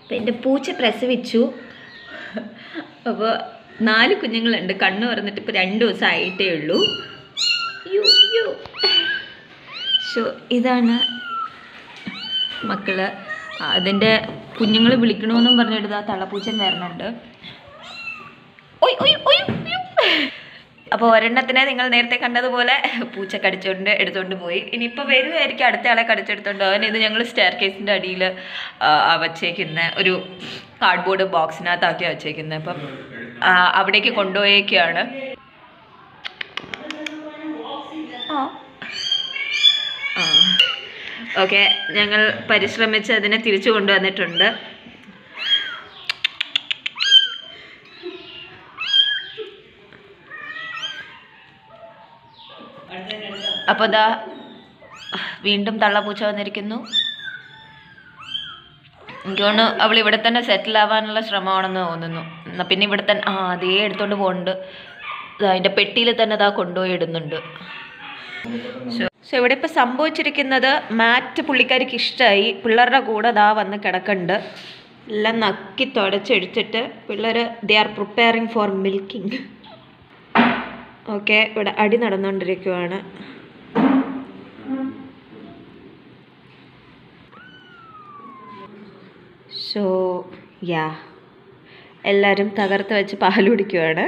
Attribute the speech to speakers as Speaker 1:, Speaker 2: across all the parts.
Speaker 1: അപ്പം എൻ്റെ പൂച്ച പ്രസവിച്ചു അപ്പോൾ നാല് കുഞ്ഞുങ്ങളുണ്ട് കണ്ണ് തുറന്നിട്ട് ഇപ്പോൾ രണ്ട് ദിവസം ആയിട്ടേ ഉള്ളൂ യു യു സോ ഇതാണ് മക്കള് അതിൻ്റെ കുഞ്ഞുങ്ങൾ വിളിക്കണമെന്നും പറഞ്ഞിട്ട് ആ തള്ളപ്പൂച്ചൻ വരണുണ്ട് ഒയ് ഒയ് ഒയ് ഒയ്. അപ്പോൾ ഒരെണ്ണത്തിനെ നിങ്ങൾ നേരത്തെ കണ്ടതുപോലെ പൂച്ച കടിച്ചുകൊണ്ട് എടുത്തുകൊണ്ട് പോയി ഇനിയിപ്പോൾ വരുമായിരിക്കും അടുത്ത ആളെ കടിച്ചെടുത്തോണ്ട് അവൻ ഇത് ഞങ്ങൾ സ്റ്റെയർ കേസിൻ്റെ അടിയിൽ വച്ചേക്കുന്ന ഒരു കാർഡ്ബോർഡ് ബോക്സിനകത്താക്കി വച്ചേക്കുന്നത് അപ്പം ആ, അവിടേക്ക് കൊണ്ടുപോയേക്കാണ് ആ ആ ഓക്കെ ഞങ്ങൾ പരിശ്രമിച്ച് അതിനെ തിരിച്ചു കൊണ്ടുവന്നിട്ടുണ്ട് അപ്പോൾ ദാ വീണ്ടും തള്ളപ്പൂച്ച വന്നിരിക്കുന്നു എനിക്ക് തോന്നുന്നു അവൾ ഇവിടെ തന്നെ സെറ്റിൽ ആവാനുള്ള ശ്രമമാണെന്ന് തോന്നുന്നു എന്നാ പിന്നെ ഇവിടെ തന്നെ ആ അതേ എടുത്തോണ്ട് പോകുന്നുണ്ട് ദാ അതിൻ്റെ പെട്ടിയിൽ തന്നെ ദാ കൊണ്ടുപോയി ഇടുന്നുണ്ട് സോ ഇവിടെ ഇപ്പോൾ സംഭവിച്ചിരിക്കുന്നത് മാറ്റ് പുള്ളിക്കാരിക്ക് ഇഷ്ടമായി പിള്ളേരുടെ കൂടെ ദാ വന്ന് കിടക്കുന്നുണ്ട് എല്ലാം നക്കി തുടച്ചെടുത്തിട്ട് പിള്ളേർ they are preparing for milking okay ഇവിടെ അടി നടന്നുകൊണ്ടിരിക്കുവാണ് സോ യാ എല്ലാവരും തകർത്ത് വെച്ച് പാൽ കുടിക്കുവാണ്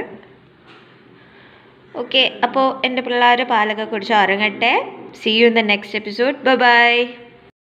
Speaker 1: ഓക്കെ അപ്പോൾ എൻ്റെ പിള്ളേർ പാലൊക്കെ കുടിച്ച് ഉറങ്ങട്ടെ see you in the next episode bye by